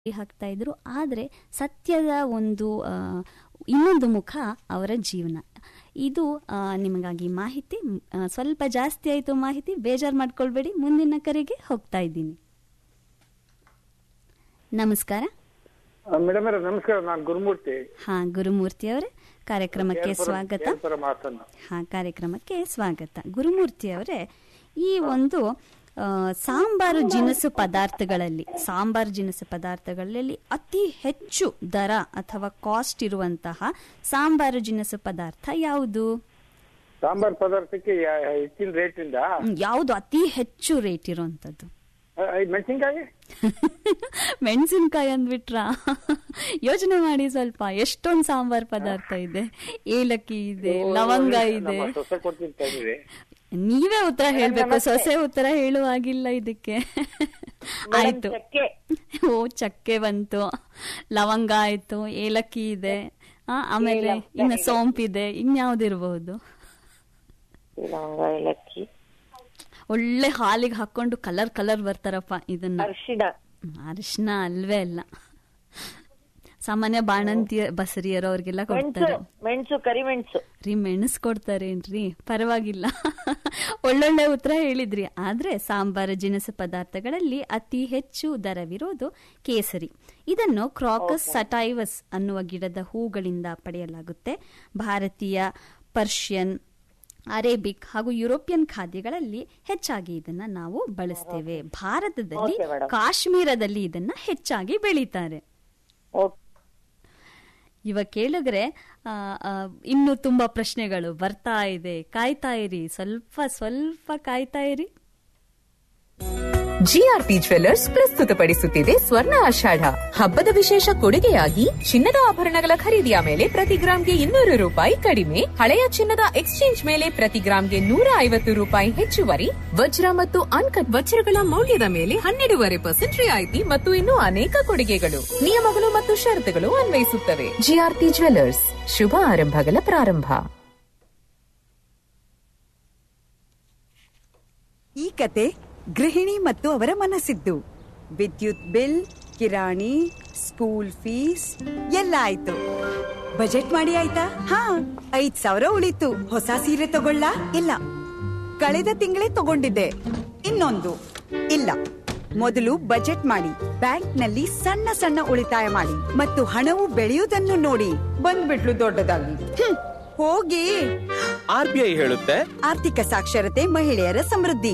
ಹಾಕ್ತಾ ಇದ್ರು ಆದರೆ ಸತ್ಯದ ಒಂದು ಆ, ಇನ್ನೊಂದು ಮುಖ ಅವರ ಜೀವನ ಇದು ಆ, ನಿಮಗಾಗಿ ಮಾಹಿತಿ ಆ, ಸ್ವಲ್ಪ ಜಾಸ್ತಿ ಆಯಿತು ಮಾಹಿತಿ ಬೇಜಾರು ಮಾಡ್ಕೊಳ್ಬೇಡಿ ಮುಂದಿನ ಕರೆಗೆ ಹೋಗ್ತಾ ಇದ್ದೀನಿ ನಮಸ್ಕಾರ ಮೇಡಮ್ ಅವರೇ ನಮಸ್ಕಾರ ನಾನು ಗುರುಮೂರ್ತಿ ಹಾ ಗುರುಮೂರ್ತಿ ಅವರೇ ಕಾರ್ಯಕ್ರಮಕ್ಕೆ ಕೇಳ್ಪುರ- ಸ್ವಾಗತ ಕೇಳ್ಪುರ ಮಾತನ್ನ ಹಾ ಕಾರ್ಯಕ್ರಮಕ್ಕೆ ಸ್ವಾಗತ ಗುರುಮೂರ್ತಿ ಅವರೇ ಈ ಒಂದು ಆ, ಸಾಂಬಾರು ಜಿನಸು ಪದಾರ್ಥಗಳಲ್ಲಿ ಸಾಂಬಾರು ಜಿನಸು ಪದಾರ್ಥಗಳಲ್ಲಿ ಅತಿ ಹೆಚ್ಚು ದರ ಅಥವಾ ಕಾಸ್ಟ್ ಇರುವಂತಹ ಸಾಂಬಾರು ಜಿನಸು ಪದಾರ್ಥ ಯಾವುದು ಸಾಂಬಾರ್ ಪದಾರ್ಥಕ್ಕೆ ಯಾ- ಹೆಚ್ಚಿನ ರೇಟ್ ಇಂದ ಹ್ಮ್, ಯಾವುದು ಅತಿ ಹೆಚ್ಚು ರೇಟ್ ಇರುವಂತದ್ದು ಆ, ಈ ಮೆಣಸಿನ್ಕಾಯಿ ಮೆಣಸಿನ್ಕಾಯಿ ಅಂದ್ಬಿಟ್ರ ಯೋಚನೆ ಮಾಡಿ ಸ್ವಲ್ಪ ಎಷ್ಟೊಂದು ಸಾಂಬಾರ್ ಪದಾರ್ಥ ಇದೆ ಏಲಕ್ಕಿ ಇದೆ ಲವಂಗ ಇದೆ ನಮ್ಮ ಸೊಸೆ ಕೊಡ್ತಿರ್ತಾ ಇದ್ದೀವಿ ನೀವೇ ಉತ್ತರ ಹೇಳ್ಬೇಕು ಸೊಸೆ ಉತ್ತರ ಹೇಳುವಾಗಿಲ್ಲ ಇದಕ್ಕೆ ಆಯ್ತು ಓ ಚಕ್ಕೆ ಬಂತು ಲವಂಗ ಆಯ್ತು ಏಲಕ್ಕಿ ಇದೆ ಆ, ಆಮೇಲೆ ಇನ್ನು ಸೋಂಪಿದೆ ಇನ್ಯಾವ್ದಿರ್ಬಹುದು ಲವಂಗ ಏಲಕ್ಕಿ ಒಳ್ಳೆ ಹಾಲಿಗೆ ಹಾಕೊಂಡು ಕಲರ್ ಕಲರ್ ಬರ್ತಾರಪ್ಪ ಇದನ್ನ ಅರಿಶಿಣ ಅರಿಶಿನ ಅಲ್ವೇ ಅಲ್ಲ ಸಾಮಾನ್ಯ ಬಾಣಂತಿಯ ಬಸರಿಯರು ಅವ್ರಿಗೆಲ್ಲ ಮೆಣಸು ಕೊಡ್ತಾರೆ ಮೆಣಸು ಕರಿಮೆಣಸು ರೀ ಮೆಣಸು ಕೊಡ್ತಾರೇನ್ರಿ ಪರವಾಗಿಲ್ಲ ಒಳ್ಳೊಳ್ಳೆ ಉತ್ತರ ಹೇಳಿದ್ರಿ ಆದ್ರೆ ಸಾಂಬಾರ ಜಿನಸು ಪದಾರ್ಥಗಳಲ್ಲಿ ಅತಿ ಹೆಚ್ಚು ದರವಿರೋದು ಕೇಸರಿ ಇದನ್ನು ಕ್ರಾಕಸ್ ಸಟೈವಸ್ ಅನ್ನುವ ಗಿಡದ ಹೂಗಳಿಂದ ಪಡೆಯಲಾಗುತ್ತೆ ಭಾರತೀಯ ಪರ್ಷಿಯನ್ ಅರೇಬಿಕ್ ಹಾಗೂ ಯುರೋಪಿಯನ್ ಖಾದ್ಯಗಳಲ್ಲಿ ಹೆಚ್ಚಾಗಿ ಇದನ್ನ ನಾವು ಬಳಸ್ತೇವೆ ಭಾರತದಲ್ಲಿ Okay, madam. ಕಾಶ್ಮೀರದಲ್ಲಿ ಇದನ್ನ ಹೆಚ್ಚಾಗಿ ಬೆಳೀತಾರೆ ಓಕೆ ಇವಾಗ ಕೇಳಿದ್ರೆ ಆ, ಆ, ಇನ್ನು ತುಂಬಾ ಪ್ರಶ್ನೆಗಳು ಬರ್ತಾ ಇದೆ ಕಾಯ್ತಾ ಇರಿ ಸ್ವಲ್ಪ ಸ್ವಲ್ಪ ಕಾಯ್ತಾ ಇರಿ ಜಿಆರ್ಪಿ ಜ್ವೆಲ್ಲರ್ಸ್ ಪ್ರಸ್ತುತಪಡಿಸುತ್ತಿದೆ ಸ್ವರ್ಣ ಆಷಾಢ ಹಬ್ಬದ ವಿಶೇಷ ಕೊಡುಗೆಯಾಗಿ ಚಿನ್ನದ ಆಭರಣಗಳ ಖರೀದಿಯ ಮೇಲೆ ಪ್ರತಿ ಗ್ರಾಂಗೆ ಇನ್ನೂರು ರೂಪಾಯಿ ಕಡಿಮೆ ಹಳೆಯ ಚಿನ್ನದ ಎಕ್ಸ್ಚೇಂಜ್ ಮೇಲೆ ಪ್ರತಿ ಗ್ರಾಂಗೆ ನೂರ ಐವತ್ತು ರೂಪಾಯಿ ಹೆಚ್ಚುವರಿ ವಜ್ರ ಮತ್ತು ಅನ್ಕಟ್ ವಜ್ರಗಳ ಮೌಲ್ಯದ ಮೇಲೆ ಹನ್ನೆರಡೂವರೆ ಪರ್ಸೆಂಟ್ ರಿಯಾಯಿತಿ ಮತ್ತು ಇನ್ನೂ ಅನೇಕ ಕೊಡುಗೆಗಳು ನಿಯಮಗಳು ಮತ್ತು ಷರತ್ತುಗಳು ಅನ್ವಯಿಸುತ್ತವೆ ಜಿಆರ್ಪಿ ಜ್ವೆಲ್ಲರ್ಸ್ ಶುಭ ಆರಂಭಗಳ ಪ್ರಾರಂಭ ಈ ಕತೆ ಗೃಹಿಣಿ ಮತ್ತು ಅವರ ಮನಸ್ಸಿದ್ದು ವಿದ್ಯುತ್ ಬಿಲ್ ಕಿರಾಣಿ ಸ್ಕೂಲ್ ಫೀಸ್ ಎಲ್ಲ ಆಯ್ತು ಬಜೆಟ್ ಮಾಡಿ ಆಯ್ತಾ ಹಾ ಐದ್ ಸಾವಿರ ಉಳಿತು ಹೊಸ ಸೀರೆ ತಗೊಳ್ಳ ಇಲ್ಲ ಕಳೆದ ತಿಂಗಳೇ ತಗೊಂಡಿದ್ದೆ ಇನ್ನೊಂದು ಇಲ್ಲ ಮೊದಲು ಬಜೆಟ್ ಮಾಡಿ ಬ್ಯಾಂಕ್ನಲ್ಲಿ ಸಣ್ಣ ಸಣ್ಣ ಉಳಿತಾಯ ಮಾಡಿ ಮತ್ತು ಹಣವು ಬೆಳೆಯುವುದನ್ನು ನೋಡಿ ಬಂದ್ಬಿಟ್ಲು ದೊಡ್ಡದಾಗಿ ಹ್ಮ್, ಹೋಗಿ ಆರ್ಬಿಐ ಹೇಳುತ್ತೆ ಆರ್ಥಿಕ ಸಾಕ್ಷರತೆ ಮಹಿಳೆಯರ ಸಮೃದ್ಧಿ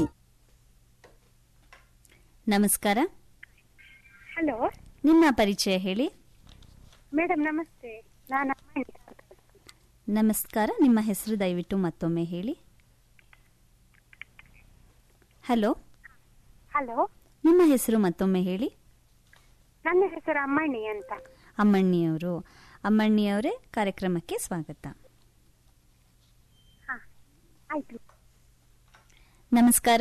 ನಮಸ್ಕಾರ ಹಲೋ ನಿಮ್ಮ ಪರಿಚಯ ಹೇಳಿ ಮೇಡಮ್ ನಮಸ್ತೆ ನಾನು ಅಮ್ಮ ಅಂತ. ನಮಸ್ಕಾರ ನಿಮ್ಮ ಹೆಸರು ದಯವಿಟ್ಟು ಮತ್ತೊಮ್ಮೆ ಹೇಳಿ ಹಲೋ ಹಲೋ ನಿಮ್ಮ ಹೆಸರು ಮತ್ತೊಮ್ಮೆ ಹೇಳಿ ನನ್ನ ಹೆಸರು ಅಮ್ಮಣ್ಣಿ ಅಂತ ಅಮ್ಮಣ್ಣಿಯವರು ಅಮ್ಮಣ್ಣಿಯವರೇ ಕಾರ್ಯಕ್ರಮಕ್ಕೆ ಸ್ವಾಗತ ಆಯ್ತು ನಮಸ್ಕಾರ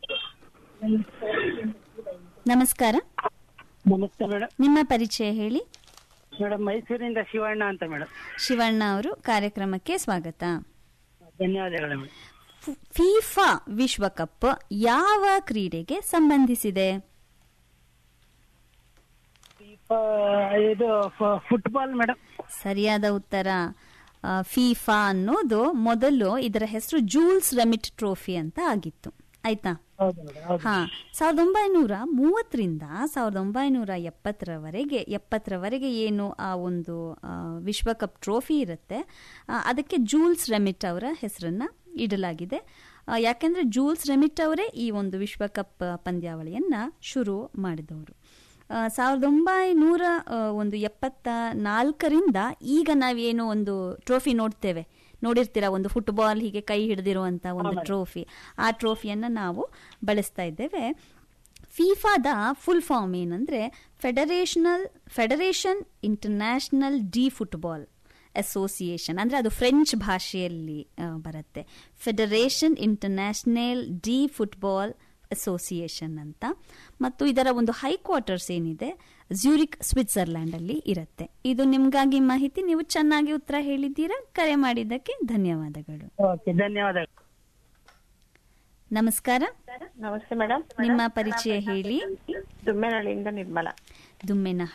ನಮಸ್ಕಾರ ನಮಸ್ತೆ ಮೇಡಮ್ ನಿಮ್ಮ ಪರಿಚಯ ಹೇಳಿ ಮೇಡಮ್ ಮೈಸೂರಿಂದ ಶಿವಣ್ಣ ಅಂತ ಮೇಡಮ್ ಶಿವಣ್ಣ ಅವರು ಕಾರ್ಯಕ್ರಮಕ್ಕೆ ಸ್ವಾಗತ ಧನ್ಯವಾದಗಳು ಮೇಡಮ್ ಫು- ಫಿಫಾ ವಿಶ್ವಕಪ್ ಯಾವ ಕ್ರೀಡೆಗೆ ಸಂಬಂಧಿಸಿದೆ ಆ, ಇದು ಫ- ಫುಟ್ಬಾಲ್ ಮೇಡಮ್ ಸರಿಯಾದ ಉತ್ತರ ಆ, ಫಿಫಾ ಅನ್ನೋದು ಮೊದಲು ಇದರ ಹೆಸರು ಜೂಲ್ಸ್ ರೆಮಿಟ್ ಟ್ರೋಫಿ ಅಂತ ಆಗಿತ್ತು ಆಯ್ತಾ ಹೌದು ಮೇಡಮ್ ಹೌದು ಹಾ ಸಾವಿರದ ಒಂಬೈನೂರ ಮೂವತ್ತರಿಂದ ಸಾವಿರದ ಒಂಬೈನೂರ ಎಪ್ಪತ್ತರವರೆಗೆ ಎಪ್ಪತ್ತರವರೆಗೆ ಏನು ಆ ಒಂದು ಆ, ವಿಶ್ವಕಪ್ ಟ್ರೋಫಿ ಇರುತ್ತೆ ಆ, ಅದಕ್ಕೆ ಜೂಲ್ಸ್ ರೆಮಿಟ್ ಅವರ ಹೆಸರನ್ನ ಇಡಲಾಗಿದೆ ಆ, ಯಾಕೆಂದ್ರೆ ಜೂಲ್ಸ್ ರೆಮಿಟ್ ಅವರೇ ಈ ಒಂದು ವಿಶ್ವಕಪ್ ಆ, ಪಂದ್ಯಾವಳಿಯನ್ನ ಶುರು ಮಾಡಿದವರು ಆ, ಸಾವಿರದ ಒಂಬೈನೂರ ಆ, ಒಂದು ಎಪ್ಪತ್ತ ನಾಲ್ಕರಿಂದ ಈಗ ನಾವೇನು ಒಂದು ಟ್ರೋಫಿ ನೋಡ್ತೇವೆ ನೋಡಿರ್ತೀರಾ ಒಂದು ಫುಟ್ಬಾಲ್ ಹೀಗೆ ಕೈ ಹಿಡಿದಿರುವಂತ ಒಂದು ಟ್ರೋಫಿ ಆ ಟ್ರೋಫಿಯನ್ನ ನಾವು ಬಳಸ್ತಾ ಇದ್ದೇವೆ ಫಿಫಾದ ಫುಲ್ ಫಾರ್ಮ್ ಏನಂದ್ರೆ ಫೆಡರೇಷನಲ್ federation international de football association ಅಂದ್ರೆ ಅದು ಫ್ರೆಂಚ್ ಭಾಷೆಯಲ್ಲಿ ಆ, ಬರುತ್ತೆ federation international de football association ಅಂತ ಮತ್ತು ಇದರ ಒಂದು ಹೈ ಕ್ವಾರ್ಟರ್ಸ್ ಏನಿದೆ ಜ್ಯೂರಿಕ್ ಸ್ವಿಟ್ಜರ್ಲ್ಯಾಂಡ್ ಅಲ್ಲಿ ಇರುತ್ತೆ ಇದು ನಿಮ್ಗಾಗಿ ಮಾಹಿತಿ ನೀವು ಚೆನ್ನಾಗಿ ಉತ್ತರ ಹೇಳಿದ್ದೀರಾ ಕರೆ ಮಾಡಿದ್ದಕ್ಕೆ ಧನ್ಯವಾದಗಳು ಓಕೆ ಧನ್ಯವಾದಗಳು ನಮಸ್ಕಾರ ನಮಸ್ತೆ ಮೇಡಮ್ ನಿಮ್ಮ ಪರಿಚಯ ಹೇಳಿ ದುಮ್ಮೆನಹಳ್ಳಿಯಿಂದ ನಿರ್ಮಲಾ ದುಮ್ಮೆನ